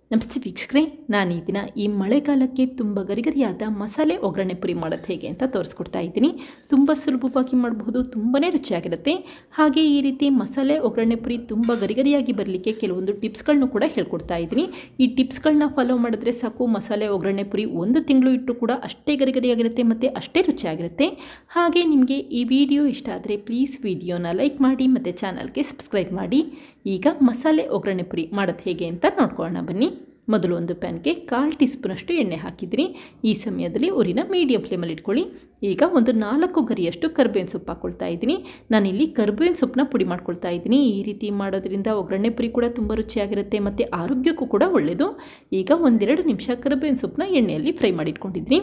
ನಮಸ್ತೆ ವೀಕ್ಷಕರೇ ನಾನು ಈ ದಿನ ಈ ಮಳೆಗಾಲಕ್ಕೆ ತುಂಬ ಗರಿಗರಿಯಾದ ಮಸಾಲೆ ಒಗ್ಗರಣೆ ಪುರಿ ಮಾಡೋದು ಹೇಗೆ ಅಂತ ತೋರಿಸ್ಕೊಡ್ತಾ ಇದ್ದೀನಿ ತುಂಬ ಸುಲಭವಾಗಿ ಮಾಡಬಹುದು ತುಂಬಾ ರುಚಿಯಾಗಿರುತ್ತೆ ಹಾಗೆ ಈ ರೀತಿ ಮಸಾಲೆ ಒಗ್ಗರಣೆ ಪುರಿ ತುಂಬ ಗರಿಗರಿಯಾಗಿ ಬರಲಿಕ್ಕೆ ಕೆಲವೊಂದು ಟಿಪ್ಸ್ಗಳನ್ನೂ ಕೂಡ ಹೇಳ್ಕೊಡ್ತಾ ಇದ್ದೀನಿ ಈ ಟಿಪ್ಸ್ಗಳನ್ನ ಫಾಲೋ ಮಾಡಿದ್ರೆ ಸಾಕು ಮಸಾಲೆ ಒಗ್ಗರಣೆ ಪುರಿ ಒಂದು ತಿಂಗಳು ಇಟ್ಟು ಕೂಡ ಅಷ್ಟೇ ಗರಿಗರಿಯಾಗಿರುತ್ತೆ ಮತ್ತು ಅಷ್ಟೇ ರುಚಿಯಾಗಿರುತ್ತೆ ಹಾಗೆ ನಿಮಗೆ ಈ ವಿಡಿಯೋ ಇಷ್ಟ ಆದರೆ ಪ್ಲೀಸ್ ವಿಡಿಯೋನ ಲೈಕ್ ಮಾಡಿ ಮತ್ತು ಚಾನಲ್ಗೆ ಸಬ್ಸ್ಕ್ರೈಬ್ ಮಾಡಿ ಈಗ ಮಸಾಲೆ ಒಗ್ಗರಣೆ ಪುರಿ ಮಾಡೋದು ಹೇಗೆ ಅಂತ ನೋಡ್ಕೊಳ್ಳೋಣ ಬನ್ನಿ ಮೊದಲು ಒಂದು ಪ್ಯಾನ್ಗೆ ಕಾಲು ಟೀ ಸ್ಪೂನಷ್ಟು ಎಣ್ಣೆ ಹಾಕಿದ್ದೀನಿ ಈ ಸಮಯದಲ್ಲಿ ಉರಿನ ಮೀಡಿಯಂ ಫ್ಲೇಮಲ್ಲಿ ಇಟ್ಕೊಳ್ಳಿ ಈಗ ಒಂದು ನಾಲ್ಕು ಗರಿಯಷ್ಟು ಕರ್ಬೇವಿನ ಸೊಪ್ಪು ಹಾಕ್ಕೊಳ್ತಾ ಇದ್ದೀನಿ ನಾನಿಲ್ಲಿ ಕರ್ಬೇವಿನ ಸೊಪ್ಪನ್ನ ಪುಡಿ ಮಾಡ್ಕೊಳ್ತಾ ಇದ್ದೀನಿ ಈ ರೀತಿ ಮಾಡೋದ್ರಿಂದ ಒಗ್ಗರಣೆ ಪುರಿ ಕೂಡ ತುಂಬ ರುಚಿಯಾಗಿರುತ್ತೆ ಮತ್ತು ಆರೋಗ್ಯಕ್ಕೂ ಕೂಡ ಒಳ್ಳೆಯದು ಈಗ ಒಂದೆರಡು ನಿಮಿಷ ಕರ್ಬೇವಿನ ಸೊಪ್ಪನ್ನ ಎಣ್ಣೆಯಲ್ಲಿ ಫ್ರೈ ಮಾಡಿಟ್ಕೊಂಡಿದ್ದೀನಿ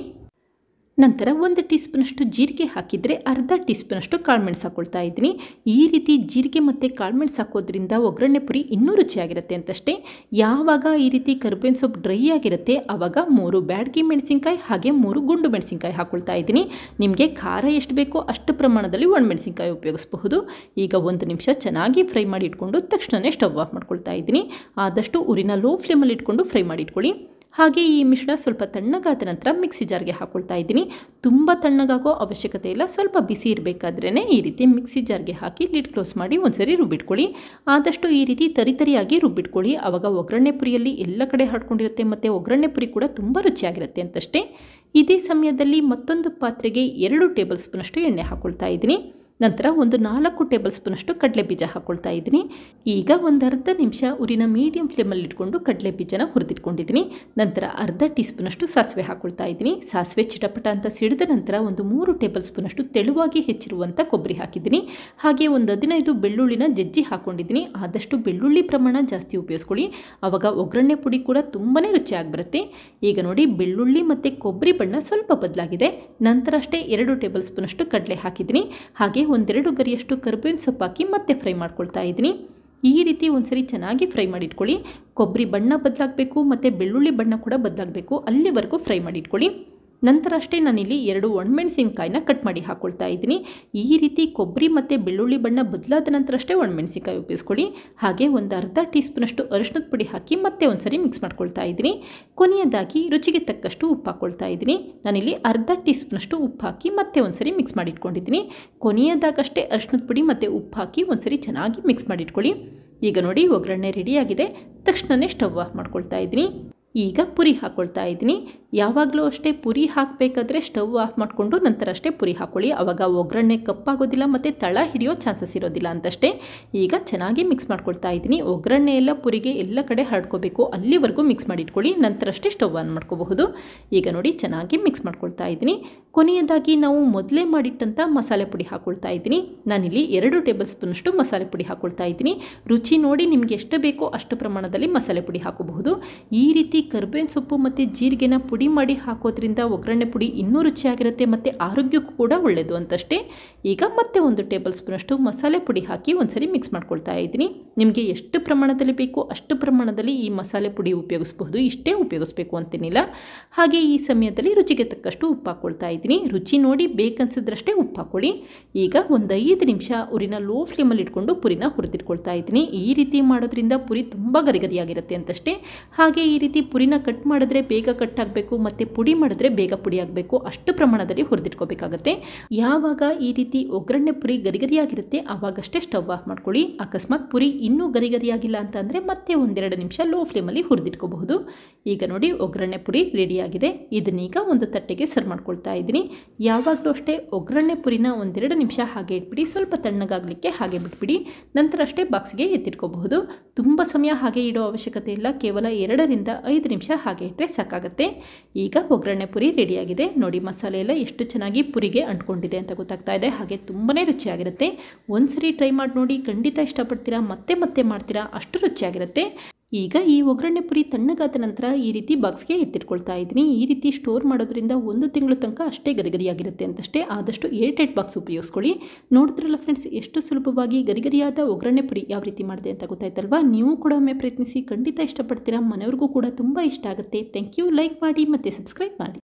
ನಂತರ ಒಂದು ಟೀ ಸ್ಪೂನಷ್ಟು ಜೀರಿಗೆ ಹಾಕಿದರೆ ಅರ್ಧ ಟೀ ಸ್ಪೂನಷ್ಟು ಕಾಳುಮೆಣಸು ಹಾಕ್ಕೊಳ್ತಾ ಇದ್ದೀನಿ ಈ ರೀತಿ ಜೀರಿಗೆ ಮತ್ತು ಕಾಳುಮೆಣಸು ಹಾಕೋದ್ರಿಂದ ಒಗ್ಗರಣೆ ಪುರಿ ಇನ್ನೂ ರುಚಿಯಾಗಿರುತ್ತೆ ಅಂತಷ್ಟೇ ಯಾವಾಗ ಈ ರೀತಿ ಕರ್ಬೇವಿನ ಸೊಪ್ಪು ಡ್ರೈ ಆಗಿರುತ್ತೆ ಆವಾಗ ಮೂರು ಬ್ಯಾಡ್ಗಿ ಮೆಣಸಿನ್ಕಾಯಿ ಹಾಗೆ ಮೂರು ಗುಂಡು ಮೆಣಸಿನ್ಕಾಯಿ ಹಾಕ್ಕೊಳ್ತಾ ಇದ್ದೀನಿ ನಿಮಗೆ ಖಾರ ಎಷ್ಟು ಬೇಕೋ ಅಷ್ಟು ಪ್ರಮಾಣದಲ್ಲಿ ಒಣಮೆಣಸಿನ್ಕಾಯಿ ಉಪಯೋಗಿಸಬಹುದು ಈಗ ಒಂದು ನಿಮಿಷ ಚೆನ್ನಾಗಿ ಫ್ರೈ ಮಾಡಿ ಇಟ್ಕೊಂಡು ತಕ್ಷಣವೇ ಸ್ಟವ್ ಆಫ್ ಮಾಡ್ಕೊಳ್ತಾ ಇದ್ದೀನಿ ಆದಷ್ಟು ಉರಿನ ಲೋ ಫ್ಲೇಮಲ್ಲಿ ಇಟ್ಕೊಂಡು ಫ್ರೈ ಮಾಡಿ ಇಟ್ಕೊಳ್ಳಿ ಹಾಗೆ ಈ ಮಿಶ್ರಣ ಸ್ವಲ್ಪ ತಣ್ಣಗಾದ ನಂತರ ಮಿಕ್ಸಿ ಜಾರ್ಗೆ ಹಾಕ್ಕೊಳ್ತಾ ಇದ್ದೀನಿ ತುಂಬ ತಣ್ಣಗಾಗೋ ಅವಶ್ಯಕತೆ ಇಲ್ಲ ಸ್ವಲ್ಪ ಬಿಸಿ ಇರಬೇಕಾದ್ರೇ ಈ ರೀತಿ ಮಿಕ್ಸಿ ಜಾರ್ಗೆ ಹಾಕಿ ಲಿಡ್ ಕ್ಲೋಸ್ ಮಾಡಿ ಒಂದ್ಸರಿ ರುಬ್ಬಿಟ್ಕೊಳ್ಳಿ ಆದಷ್ಟು ಈ ರೀತಿ ತರಿತರಿಯಾಗಿ ರುಬ್ಬಿಟ್ಕೊಳ್ಳಿ ಆವಾಗ ಒಗ್ಗರಣೆ ಪುರಿಯಲ್ಲಿ ಎಲ್ಲ ಕಡೆ ಹಡ್ಕೊಂಡಿರುತ್ತೆ ಮತ್ತು ಒಗ್ಗರಣೆ ಪುರಿ ಕೂಡ ತುಂಬ ರುಚಿಯಾಗಿರುತ್ತೆ ಅಂತಷ್ಟೇ ಇದೇ ಸಮಯದಲ್ಲಿ ಮತ್ತೊಂದು ಪಾತ್ರೆಗೆ ಎರಡು ಟೇಬಲ್ ಸ್ಪೂನಷ್ಟು ಎಣ್ಣೆ ಹಾಕ್ಕೊಳ್ತಾ ಇದ್ದೀನಿ ನಂತರ ಒಂದು ನಾಲ್ಕು ಟೇಬಲ್ ಸ್ಪೂನಷ್ಟು ಕಡಲೆ ಬೀಜ ಹಾಕ್ಕೊಳ್ತಾ ಇದ್ದೀನಿ ಈಗ ಒಂದು ಅರ್ಧ ನಿಮಿಷ ಉರಿನ ಮೀಡಿಯಂ ಫ್ಲೇಮಲ್ಲಿ ಇಟ್ಕೊಂಡು ಕಡಲೆ ಬೀಜನ ಹುರಿದಿಟ್ಕೊಂಡಿದ್ದೀನಿ ನಂತರ ಅರ್ಧ ಟೀ ಸ್ಪೂನಷ್ಟು ಸಾಸಿವೆ ಹಾಕ್ಕೊಳ್ತಾ ಇದ್ದೀನಿ ಸಾಸಿವೆ ಚಿಟಪಟ ಅಂತ ಸಿಡಿದ ನಂತರ ಒಂದು ಮೂರು ಟೇಬಲ್ ಸ್ಪೂನಷ್ಟು ತೆಳುವಾಗಿ ಹೆಚ್ಚಿರುವಂಥ ಕೊಬ್ಬರಿ ಹಾಕಿದ್ದೀನಿ ಹಾಗೆ ಒಂದು ಹದಿನೈದು ಬೆಳ್ಳುಳ್ಳಿನ ಜಜ್ಜಿ ಹಾಕ್ಕೊಂಡಿದ್ದೀನಿ ಆದಷ್ಟು ಬೆಳ್ಳುಳ್ಳಿ ಪ್ರಮಾಣ ಜಾಸ್ತಿ ಉಪಯೋಗಿಸ್ಕೊಳ್ಳಿ ಆವಾಗ ಒಗ್ಗರಣೆ ಪುಡಿ ಕೂಡ ತುಂಬಾ ರುಚಿಯಾಗಿ ಬರುತ್ತೆ ಈಗ ನೋಡಿ ಬೆಳ್ಳುಳ್ಳಿ ಮತ್ತು ಕೊಬ್ಬರಿ ಬಣ್ಣ ಸ್ವಲ್ಪ ಬದಲಾಗಿದೆ ನಂತರ ಅಷ್ಟೇ ಎರಡು ಟೇಬಲ್ ಸ್ಪೂನಷ್ಟು ಕಡಲೆ ಹಾಕಿದ್ದೀನಿ ಹಾಗೆ ಒಂದೆರಡು ಗರಿಯಷ್ಟು ಕರ್ಬೇವಿನ ಸೊಪ್ಪು ಹಾಕಿ ಮತ್ತೆ ಫ್ರೈ ಮಾಡ್ಕೊಳ್ತಾ ಇದ್ದೀನಿ ಈ ರೀತಿ ಒಂದ್ಸರಿ ಚೆನ್ನಾಗಿ ಫ್ರೈ ಮಾಡಿಟ್ಕೊಳ್ಳಿ ಕೊಬ್ಬರಿ ಬಣ್ಣ ಬದಲಾಗಬೇಕು ಮತ್ತು ಬೆಳ್ಳುಳ್ಳಿ ಬಣ್ಣ ಕೂಡ ಬದಲಾಗಬೇಕು ಅಲ್ಲಿವರೆಗೂ ಫ್ರೈ ಮಾಡಿಟ್ಕೊಳ್ಳಿ ನಂತರ ಅಷ್ಟೇ ನಾನಿಲ್ಲಿ ಎರಡು ಒಣಮೆಣಸಿನ್ಕಾಯಿನ ಕಟ್ ಮಾಡಿ ಹಾಕ್ಕೊಳ್ತಾ ಇದ್ದೀನಿ ಈ ರೀತಿ ಕೊಬ್ಬರಿ ಮತ್ತು ಬೆಳ್ಳುಳ್ಳಿ ಬಣ್ಣ ಬದಲಾದ ನಂತರ ಅಷ್ಟೇ ಒಣಮೆಣಸಿನ್ಕಾಯಿ ಉಪಯೋಗಿಸ್ಕೊಳ್ಳಿ ಹಾಗೆ ಒಂದು ಅರ್ಧ ಟೀ ಸ್ಪೂನಷ್ಟು ಅರಿಶಿನದ ಪುಡಿ ಹಾಕಿ ಮತ್ತೆ ಒಂದ್ಸರಿ ಮಿಕ್ಸ್ ಮಾಡ್ಕೊಳ್ತಾ ಇದ್ದೀನಿ ಕೊನೆಯದಾಗಿ ರುಚಿಗೆ ತಕ್ಕಷ್ಟು ಉಪ್ಪು ಹಾಕ್ಕೊಳ್ತಾ ಇದ್ದೀನಿ ನಾನಿಲ್ಲಿ ಅರ್ಧ ಟೀ ಸ್ಪೂನಷ್ಟು ಉಪ್ಪು ಹಾಕಿ ಮತ್ತೆ ಒಂದ್ಸರಿ ಮಿಕ್ಸ್ ಮಾಡಿಟ್ಕೊಂಡಿದ್ದೀನಿ ಕೊನೆಯದಾಗಷ್ಟೇ ಅರಿಶಿನದ ಪುಡಿ ಮತ್ತು ಉಪ್ಪು ಹಾಕಿ ಒಂದ್ಸರಿ ಚೆನ್ನಾಗಿ ಮಿಕ್ಸ್ ಮಾಡಿಟ್ಕೊಳ್ಳಿ ಈಗ ನೋಡಿ ಒಗ್ಗರಣೆ ರೆಡಿಯಾಗಿದೆ ತಕ್ಷಣವೇ ಸ್ಟವ್ ಆಫ್ ಮಾಡ್ಕೊಳ್ತಾ ಇದ್ದೀನಿ ಈಗ ಪುರಿ ಹಾಕ್ಕೊಳ್ತಾ ಇದ್ದೀನಿ ಯಾವಾಗಲೂ ಅಷ್ಟೇ ಪುರಿ ಹಾಕಬೇಕಾದ್ರೆ ಸ್ಟವ್ ಆಫ್ ಮಾಡಿಕೊಂಡು ನಂತರ ಅಷ್ಟೇ ಪುರಿ ಹಾಕ್ಕೊಳ್ಳಿ ಆವಾಗ ಒಗ್ಗರಣೆ ಕಪ್ಪಾಗೋದಿಲ್ಲ ಮತ್ತು ತಳ ಹಿಡಿಯೋ ಚಾನ್ಸಸ್ ಇರೋದಿಲ್ಲ ಅಂತಷ್ಟೇ ಈಗ ಚೆನ್ನಾಗಿ ಮಿಕ್ಸ್ ಮಾಡ್ಕೊಳ್ತಾ ಇದ್ದೀನಿ ಒಗ್ಗರಣೆ ಎಲ್ಲ ಪುರಿಗೆ ಎಲ್ಲ ಕಡೆ ಹರಡ್ಕೋಬೇಕು ಅಲ್ಲಿವರೆಗೂ ಮಿಕ್ಸ್ ಮಾಡಿಟ್ಕೊಳ್ಳಿ ನಂತರ ಅಷ್ಟೇ ಸ್ಟವ್ ಆನ್ ಮಾಡ್ಕೋಬಹುದು ಈಗ ನೋಡಿ ಚೆನ್ನಾಗಿ ಮಿಕ್ಸ್ ಮಾಡ್ಕೊಳ್ತಾ ಇದ್ದೀನಿ ಕೊನೆಯದಾಗಿ ನಾವು ಮೊದಲೇ ಮಾಡಿಟ್ಟಂಥ ಮಸಾಲೆ ಪುಡಿ ಹಾಕ್ಕೊಳ್ತಾ ಇದ್ದೀನಿ ನಾನಿಲ್ಲಿ ಎರಡು ಟೇಬಲ್ ಸ್ಪೂನಷ್ಟು ಮಸಾಲೆ ಪುಡಿ ಹಾಕ್ಕೊಳ್ತಾ ಇದ್ದೀನಿ ರುಚಿ ನೋಡಿ ನಿಮಗೆ ಎಷ್ಟು ಬೇಕೋ ಅಷ್ಟು ಪ್ರಮಾಣದಲ್ಲಿ ಮಸಾಲೆ ಪುಡಿ ಹಾಕೋಬಹುದು ಈ ರೀತಿ ಕರ್ಬೇವಿನ ಸೊಪ್ಪು ಮತ್ತು ಜೀರಿಗೆನ ಪುಡಿ ಮಾಡಿ ಹಾಕೋದ್ರಿಂದ ಒಗ್ಗರಣೆ ಪುಡಿ ಇನ್ನೂ ರುಚಿಯಾಗಿರುತ್ತೆ ಮತ್ತು ಆರೋಗ್ಯಕ್ಕೂ ಕೂಡ ಒಳ್ಳೆಯದು ಅಂತಷ್ಟೇ ಈಗ ಮತ್ತೆ ಒಂದು ಟೇಬಲ್ ಸ್ಪೂನಷ್ಟು ಮಸಾಲೆ ಪುಡಿ ಹಾಕಿ ಒಂದ್ಸರಿ ಮಿಕ್ಸ್ ಮಾಡ್ಕೊಳ್ತಾ ಇದ್ದೀನಿ ನಿಮಗೆ ಎಷ್ಟು ಪ್ರಮಾಣದಲ್ಲಿ ಬೇಕೋ ಅಷ್ಟು ಪ್ರಮಾಣದಲ್ಲಿ ಈ ಮಸಾಲೆ ಪುಡಿ ಉಪಯೋಗಿಸಬಹುದು ಇಷ್ಟೇ ಉಪಯೋಗಿಸ್ಬೇಕು ಅಂತೇನಿಲ್ಲ ಹಾಗೆ ಈ ಸಮಯದಲ್ಲಿ ರುಚಿಗೆ ತಕ್ಕಷ್ಟು ಉಪ್ಪು ಹಾಕ್ಕೊಳ್ತಾ ಇದ್ದೀನಿ ರುಚಿ ನೋಡಿ ಬೇಕನ್ಸಿದ್ರಷ್ಟೇ ಉಪ್ಪು ಹಾಕ್ಕೊಳ್ಳಿ ಈಗ ಒಂದು ಐದು ನಿಮಿಷ ಉರಿನ ಲೋ ಫ್ಲೇಮಲ್ಲಿ ಇಟ್ಕೊಂಡು ಪುರಿನ ಹುರಿದಿಟ್ಕೊಳ್ತಾ ಇದ್ದೀನಿ ಈ ರೀತಿ ಮಾಡೋದ್ರಿಂದ ಪುರಿ ತುಂಬ ಗರಿಗರಿಯಾಗಿರುತ್ತೆ ಅಂತಷ್ಟೇ ಹಾಗೆ ಈ ರೀತಿ ಪುರಿನ ಕಟ್ ಮಾಡಿದ್ರೆ ಬೇಗ ಕಟ್ ಆಗಬೇಕು ಮತ್ತು ಪುಡಿ ಮಾಡಿದ್ರೆ ಬೇಗ ಪುಡಿ ಆಗಬೇಕು ಅಷ್ಟು ಪ್ರಮಾಣದಲ್ಲಿ ಹುರಿದಿಟ್ಕೋಬೇಕಾಗತ್ತೆ ಯಾವಾಗ ಈ ರೀತಿ ಒಗ್ಗರಣೆ ಪುರಿ ಗರಿಗರಿಯಾಗಿರುತ್ತೆ ಆವಾಗಷ್ಟೇ ಸ್ಟವ್ ಆಫ್ ಮಾಡ್ಕೊಳ್ಳಿ ಅಕಸ್ಮಾತ್ ಪುರಿ ಇನ್ನೂ ಗರಿಗರಿಯಾಗಿಲ್ಲ ಅಂತಂದರೆ ಮತ್ತೆ ಒಂದೆರಡು ನಿಮಿಷ ಲೋ ಫ್ಲೇಮಲ್ಲಿ ಹುರಿದಿಟ್ಕೋಬಹುದು ಈಗ ನೋಡಿ ಒಗ್ಗರಣೆ ಪುರಿ ರೆಡಿಯಾಗಿದೆ ಇದನ್ನೀಗ ಒಂದು ತಟ್ಟೆಗೆ ಸರ್ವ್ ಮಾಡ್ಕೊಳ್ತಾ ಇದ್ದೀನಿ ಯಾವಾಗಲೂ ಅಷ್ಟೇ ಒಗ್ಗರಣೆ ಪುರಿನ ಒಂದೆರಡು ನಿಮಿಷ ಹಾಗೆ ಇಟ್ಬಿಡಿ ಸ್ವಲ್ಪ ತಣ್ಣಗಾಗಲಿಕ್ಕೆ ಹಾಗೆ ಬಿಟ್ಬಿಡಿ ನಂತರ ಅಷ್ಟೇ ಬಾಕ್ಸ್ಗೆ ಎತ್ತಿಟ್ಕೋಬಹುದು ತುಂಬ ಸಮಯ ಹಾಗೆ ಇಡೋ ಅವಶ್ಯಕತೆ ಇಲ್ಲ ಕೇವಲ ಎರಡರಿಂದ ಐದು ನಿಮಿಷ ಹಾಗೆ ಇಟ್ಟರೆ ಸಾಕಾಗುತ್ತೆ ಈಗ ಒಗ್ಗರಣೆ ಪುರಿ ರೆಡಿಯಾಗಿದೆ ನೋಡಿ ಮಸಾಲೆ ಎಲ್ಲ ಎಷ್ಟು ಚೆನ್ನಾಗಿ ಪುರಿಗೆ ಅಂಟ್ಕೊಂಡಿದೆ ಅಂತ ಗೊತ್ತಾಗ್ತಾ ಇದೆ ಹಾಗೆ ತುಂಬಾ ರುಚಿಯಾಗಿರುತ್ತೆ ಒಂದ್ಸರಿ ಟ್ರೈ ಮಾಡಿ ನೋಡಿ ಖಂಡಿತ ಇಷ್ಟಪಡ್ತೀರಾ ಮತ್ತೆ ಮತ್ತೆ ಮಾಡ್ತೀರಾ ಅಷ್ಟು ರುಚಿಯಾಗಿರುತ್ತೆ ಈಗ ಈ ಒಗ್ಗರಣೆ ಪುರಿ ತಣ್ಣಗಾದ ನಂತರ ಈ ರೀತಿ ಬಾಕ್ಸ್ಗೆ ಎತ್ತಿಟ್ಕೊಳ್ತಾ ಇದ್ದೀನಿ ಈ ರೀತಿ ಸ್ಟೋರ್ ಮಾಡೋದ್ರಿಂದ ಒಂದು ತಿಂಗಳು ತನಕ ಅಷ್ಟೇ ಗರಿಗರಿಯಾಗಿರುತ್ತೆ ಅಂತಷ್ಟೇ ಆದಷ್ಟು ಏರ್ ಟೈಟ್ ಬಾಕ್ಸ್ ಉಪಯೋಗಿಸ್ಕೊಳ್ಳಿ ನೋಡಿದ್ರಲ್ಲ ಫ್ರೆಂಡ್ಸ್ ಎಷ್ಟು ಸುಲಭವಾಗಿ ಗರಿಗರಿಯಾದ ಒಗ್ಗರಣೆ ಪುರಿ ಯಾವ ರೀತಿ ಮಾಡಿದೆ ಅಂತ ಗೊತ್ತಾಯ್ತಲ್ವಾ ನೀವು ಕೂಡ ಒಮ್ಮೆ ಪ್ರಯತ್ನಿಸಿ ಖಂಡಿತ ಇಷ್ಟಪಡ್ತೀರಾ ಮನೆಯವ್ರಿಗೂ ಕೂಡ ತುಂಬ ಇಷ್ಟ ಆಗುತ್ತೆ ಥ್ಯಾಂಕ್ ಯು ಲೈಕ್ ಮಾಡಿ ಮತ್ತು ಸಬ್ಸ್ಕ್ರೈಬ್ ಮಾಡಿ